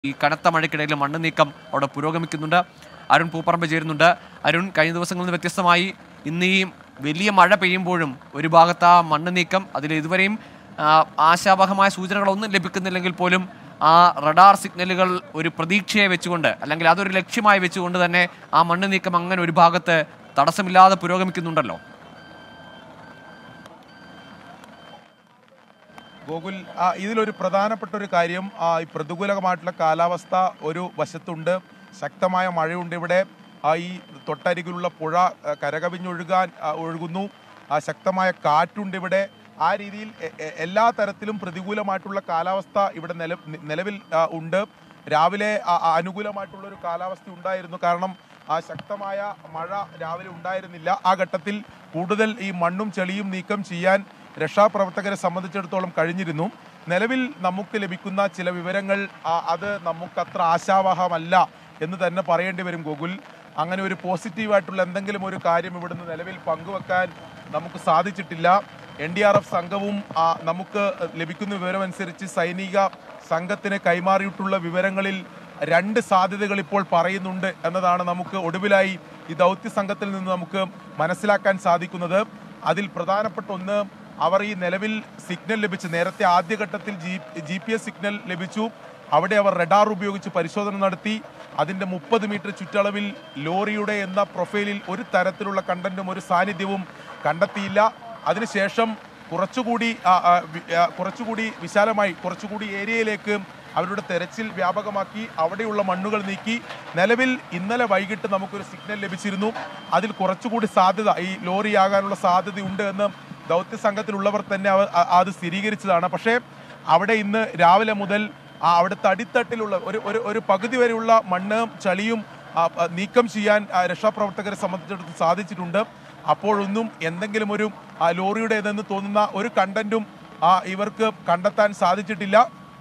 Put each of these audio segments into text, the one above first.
ഈ കനത്ത മഴയ്ക്കിടയിൽ മണ്ണ് നീക്കം അവിടെ പുരോഗമിക്കുന്നുണ്ട് അരുൺ പൂപ്പറമ്പ് ചേരുന്നുണ്ട് അരുൺ കഴിഞ്ഞ ദിവസങ്ങളിൽ നിന്ന് വ്യത്യസ്തമായി ഇന്ന് ഈ വലിയ മഴ പെയ്യുമ്പോഴും ഒരു ഭാഗത്ത് ആ മണ്ണ് നീക്കം അതിൽ ഇതുവരെയും ആ, ആശാവഹമായ സൂചനകളൊന്നും ലഭിക്കുന്നില്ലെങ്കിൽ പോലും ആ റഡാർ സിഗ്നലുകൾ ഒരു പ്രതീക്ഷയെ വെച്ചുകൊണ്ട് അല്ലെങ്കിൽ അതൊരു ലക്ഷ്യമായി വെച്ചുകൊണ്ട് തന്നെ ആ മണ്ണ് നീക്കം അങ്ങനെ ഒരു ഭാഗത്ത് തടസ്സമില്ലാതെ പുരോഗമിക്കുന്നുണ്ടല്ലോ ഗോകുൽ ആ, ഇതിലൊരു പ്രധാനപ്പെട്ട ഒരു കാര്യം ആ, ഈ പ്രതികൂലമായിട്ടുള്ള കാലാവസ്ഥ ഒരു വശത്തുണ്ട് ശക്തമായ മഴയുണ്ട് ഇവിടെ ആ, ഈ തൊട്ടരികിലുള്ള പുഴ ആ, കരകവിഞ്ഞൊഴുകാൻ ആ, ഒഴുകുന്നു ആ, ശക്തമായ കാറ്റുണ്ട് ഇവിടെ ആ രീതിയിൽ എ- എ- എല്ലാ തരത്തിലും പ്രതികൂലമായിട്ടുള്ള കാലാവസ്ഥ ഇവിടെ നില നിലവിൽ ആ, ഉണ്ട് രാവിലെ ആ, ആ, അനുകൂലമായിട്ടുള്ള ഒരു കാലാവസ്ഥ ഉണ്ടായിരുന്നു കാരണം ആ ശക്തമായ മഴ രാവിലെ ഉണ്ടായിരുന്നില്ല ആ ഘട്ടത്തിൽ കൂടുതൽ ഈ മണ്ണും ചെളിയും നീക്കം ചെയ്യാൻ രക്ഷാപ്രവർത്തകരെ സംബന്ധിച്ചിടത്തോളം കഴിഞ്ഞിരുന്നു നിലവിൽ നമുക്ക് ലഭിക്കുന്ന ചില വിവരങ്ങൾ ആ, അത് നമുക്കത്ര ആശാവഹമല്ല എന്ന് തന്നെ പറയേണ്ടി വരും ഗോകുൽ അങ്ങനെ ഒരു പോസിറ്റീവായിട്ടുള്ള എന്തെങ്കിലും ഒരു കാര്യം ഇവിടുന്ന് നിലവിൽ പങ്കുവെക്കാൻ നമുക്ക് സാധിച്ചിട്ടില്ല എൻ ഡി ആർ എഫ് സംഘവും ആ, നമുക്ക് ലഭിക്കുന്ന വിവരമനുസരിച്ച് സൈനിക സംഘത്തിന് കൈമാറിയിട്ടുള്ള വിവരങ്ങളിൽ രണ്ട് സാധ്യതകൾ ഇപ്പോൾ പറയുന്നുണ്ട് എന്നതാണ് നമുക്ക് ഒടുവിലായി ഈ ദൗത്യ സംഘത്തിൽ നിന്ന് നമുക്ക് മനസ്സിലാക്കാൻ സാധിക്കുന്നത് അതിൽ പ്രധാനപ്പെട്ട ഒന്ന് അവർ ഈ നിലവിൽ സിഗ്നൽ ലഭിച്ചു നേരത്തെ ആദ്യഘട്ടത്തിൽ G G P S signal ലഭിച്ചു അവിടെ അവർ റഡാർ ഉപയോഗിച്ച് പരിശോധന നടത്തി അതിൻ്റെ മുപ്പത് മീറ്റർ ചുറ്റളവിൽ ലോറിയുടെ എന്ന പ്രൊഫൈലിൽ ഒരു തരത്തിലുള്ള കണ്ടന്റും ഒരു സാന്നിധ്യവും കണ്ടെത്തിയില്ല അതിനുശേഷം കുറച്ചുകൂടി ആ, ആ, വി- ആ, കുറച്ചുകൂടി വിശാലമായി കുറച്ചുകൂടി ഏരിയയിലേക്ക് അവരുടെ തെരച്ചിൽ വ്യാപകമാക്കി അവിടെയുള്ള മണ്ണുകൾ നീക്കി നിലവിൽ ഇന്നലെ വൈകിട്ട് നമുക്കൊരു സിഗ്നൽ ലഭിച്ചിരുന്നു അതിൽ കുറച്ചുകൂടി സാധ്യത ഈ ലോറിയാകാനുള്ള സാധ്യതയുണ്ട് എന്ന് ദൗത്യ സംഘത്തിലുള്ളവർ തന്നെ അവർ അ- അത് സ്ഥിരീകരിച്ചതാണ് പക്ഷേ അവിടെ ഇന്ന് രാവിലെ മുതൽ ആ അവിടുത്തെ അടിത്തട്ടിലുള്ള ഒരു ഒരു ഒരു പകുതി വരെയുള്ള മണ്ണ് ചളിയും ആ, ആ, നീക്കം ചെയ്യാൻ ആ, രക്ഷാപ്രവർത്തകരെ സംബന്ധിച്ചിടത്തോളം സാധിച്ചിട്ടുണ്ട് അപ്പോഴൊന്നും എന്തെങ്കിലും ഒരു ആ, ലോറിയുടേതെന്ന് തോന്നുന്ന ഒരു കണ്ടന്റും ആ, ഇവർക്ക് കണ്ടെത്താൻ സാധിച്ചിട്ടില്ല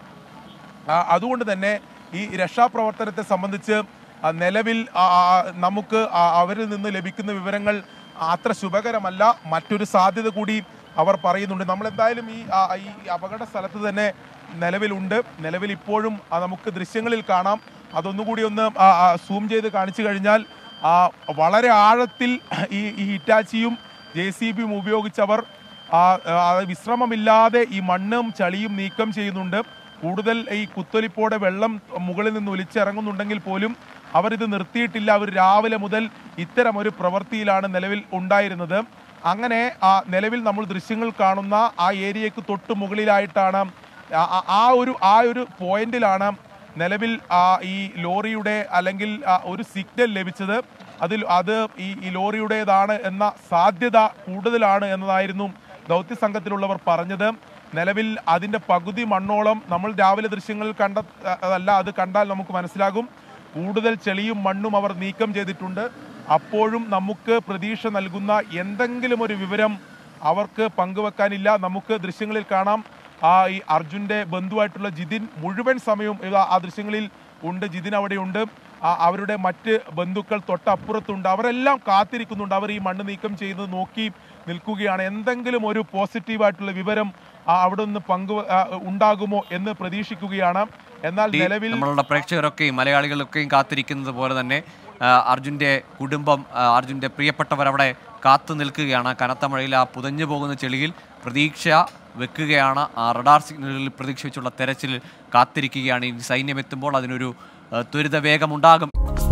ആ, അതുകൊണ്ട് തന്നെ ഈ രക്ഷാപ്രവർത്തനത്തെ സംബന്ധിച്ച് ആ, നിലവിൽ ആ, ആ, നമുക്ക് ആ, അവരിൽ നിന്ന് ലഭിക്കുന്ന വിവരങ്ങൾ അത്ര ശുഭകരമല്ല മറ്റൊരു സാധ്യത കൂടി അവർ പറയുന്നുണ്ട് നമ്മൾ എന്തായാലും ഈ ആ, ഈ അപകട സ്ഥലത്ത് തന്നെ നിലവിലുണ്ട് നിലവിൽ ഇപ്പോഴും ആ, നമുക്ക് ദൃശ്യങ്ങളിൽ കാണാം അതൊന്നുകൂടി ഒന്ന് സൂം ചെയ്ത് കാണിച്ചു കഴിഞ്ഞാൽ ആ, വളരെ ആഴത്തിൽ ഈ ഈ ഹിറ്റാച്ചിയും ജെ സി ബിയും ഉപയോഗിച്ചവർ ആ, ആ, വിശ്രമമില്ലാതെ ഈ മണ്ണും ചളിയും നീക്കം ചെയ്യുന്നുണ്ട് കൂടുതൽ ഈ കുത്തൊലിപ്പോടെ വെള്ളം മുകളിൽ നിന്ന് ഒലിച്ചിറങ്ങുന്നുണ്ടെങ്കിൽ പോലും അവർ ഇത് നിർത്തിയിട്ടില്ല അവർ രാവിലെ മുതൽ ഇത്തരം ഒരു പ്രവൃത്തിയിലാണ് നിലവിൽ ഉണ്ടായിരുന്നത് അങ്ങനെ ആ നിലവിൽ നമ്മൾ ദൃശ്യങ്ങൾ കാണുന്ന ആ ഏരിയക്ക് തൊട്ട് മുകളിലായിട്ടാണ് ആ- ആ- ആ ഒരു ആ ഒരു പോയിന്റിലാണ് നിലവിൽ ആ ഈ ലോറിയുടെ അല്ലെങ്കിൽ ആ ഒരു സിഗ്നൽ ലഭിച്ചത് അതിൽ അത് ഈ ഈ ലോറിയുടേതാണ് എന്ന സാധ്യത കൂടുതലാണ് എന്നതായിരുന്നു ദൗത്യ സംഘത്തിലുള്ളവർ പറഞ്ഞത് നിലവിൽ അതിന്റെ പകുതി മണ്ണോളം നമ്മൾ രാവിലെ ദൃശ്യങ്ങളിൽ കണ്ട അല്ല അത് കണ്ടാൽ നമുക്ക് മനസ്സിലാകും കൂടുതൽ ചെളിയും മണ്ണും അവർ നീക്കം ചെയ്തിട്ടുണ്ട് അപ്പോഴും നമുക്ക് പ്രതീക്ഷ നൽകുന്ന എന്തെങ്കിലും ഒരു വിവരം അവർക്ക് പങ്കുവെക്കാനില്ല നമുക്ക് ദൃശ്യങ്ങളിൽ കാണാം ആ ഈ അർജുന്റെ ബന്ധുവായിട്ടുള്ള ജിതിൻ മുഴുവൻ സമയവും ഇതാ ആ ദൃശ്യങ്ങളിൽ ഉണ്ട് ജിതിൻ അവിടെയുണ്ട് ആ അവരുടെ മറ്റ് ബന്ധുക്കൾ തൊട്ടപ്പുറത്തുണ്ട് അവരെല്ലാം കാത്തിരിക്കുന്നുണ്ട് അവർ ഈ മണ്ണ് നീക്കം ചെയ്യുന്നത് നോക്കി നിൽക്കുകയാണ് എന്തെങ്കിലും ഒരു പോസിറ്റീവായിട്ടുള്ള വിവരം ആ, അവിടെ നിന്ന് പങ്കു ആ, ഉണ്ടാകുമോ എന്ന് പ്രതീക്ഷിക്കുകയാണ് എന്നാൽ ഈ നിലവിൽ നമ്മളുടെ പ്രേക്ഷകരൊക്കെയും മലയാളികളൊക്കെയും കാത്തിരിക്കുന്നത് പോലെ തന്നെ ആ, അർജുന്റെ കുടുംബം ആ, അർജുന്റെ പ്രിയപ്പെട്ടവർ അവിടെ കാത്തു നിൽക്കുകയാണ് കനത്ത മഴയിൽ ആ പുതഞ്ഞു പോകുന്ന ചെളിയിൽ പ്രതീക്ഷ വെക്കുകയാണ് ആ റഡാർ സിഗ്നലുകളിൽ പ്രതീക്ഷ വെച്ചുള്ള തെരച്ചിൽ കാത്തിരിക്കുകയാണ് ഇനി സൈന്യം എത്തുമ്പോൾ അതിനൊരു ആ, ത്വരിത വേഗമുണ്ടാകും